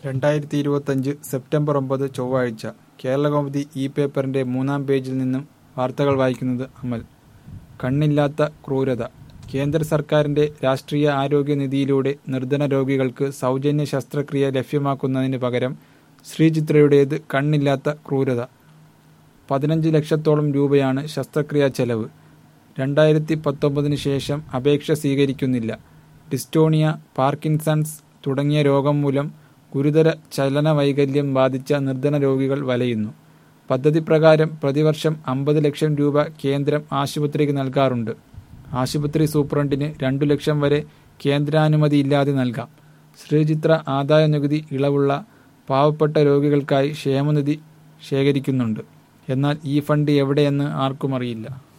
രണ്ടായിരത്തി ഇരുപത്തഞ്ച് സെപ്റ്റംബർ ഒമ്പത് ചൊവ്വാഴ്ച കേരളകൗമുദി ഈ പേപ്പറിന്റെ മൂന്നാം പേജിൽ നിന്നും വാർത്തകൾ വായിക്കുന്നത് അമൽ കണ്ണില്ലാത്ത ക്രൂരത കേന്ദ്ര സർക്കാരിന്റെ രാഷ്ട്രീയ ആരോഗ്യ നിധിയിലൂടെ നിർധന രോഗികൾക്ക് സൗജന്യ ശസ്ത്രക്രിയ ലഭ്യമാക്കുന്നതിന് പകരം ശ്രീചിത്രയുടേത് കണ്ണില്ലാത്ത ക്രൂരത പതിനഞ്ച് ലക്ഷത്തോളം രൂപയാണ് ശസ്ത്രക്രിയാ ചെലവ് രണ്ടായിരത്തി പത്തൊമ്പതിന് ശേഷം അപേക്ഷ സ്വീകരിക്കുന്നില്ല ഡിസ്റ്റോണിയ പാർക്കിൻസൺസ് തുടങ്ങിയ രോഗം മൂലം ഗുരുതര ചലന വൈകല്യം ബാധിച്ച നിർധന രോഗികൾ വലയുന്നു പദ്ധതി പ്രകാരം പ്രതിവർഷം അമ്പത് ലക്ഷം രൂപ കേന്ദ്രം ആശുപത്രിക്ക് നൽകാറുണ്ട് ആശുപത്രി സൂപ്രണ്ടിന് രണ്ടു ലക്ഷം വരെ കേന്ദ്രാനുമതിയില്ലാതെ നൽകാം ശ്രീചിത്ര ആദായ നികുതി ഇളവുള്ള പാവപ്പെട്ട രോഗികൾക്കായി ക്ഷേമനിധി ശേഖരിക്കുന്നുണ്ട് എന്നാൽ ഈ ഫണ്ട് എവിടെയെന്ന് ആർക്കും അറിയില്ല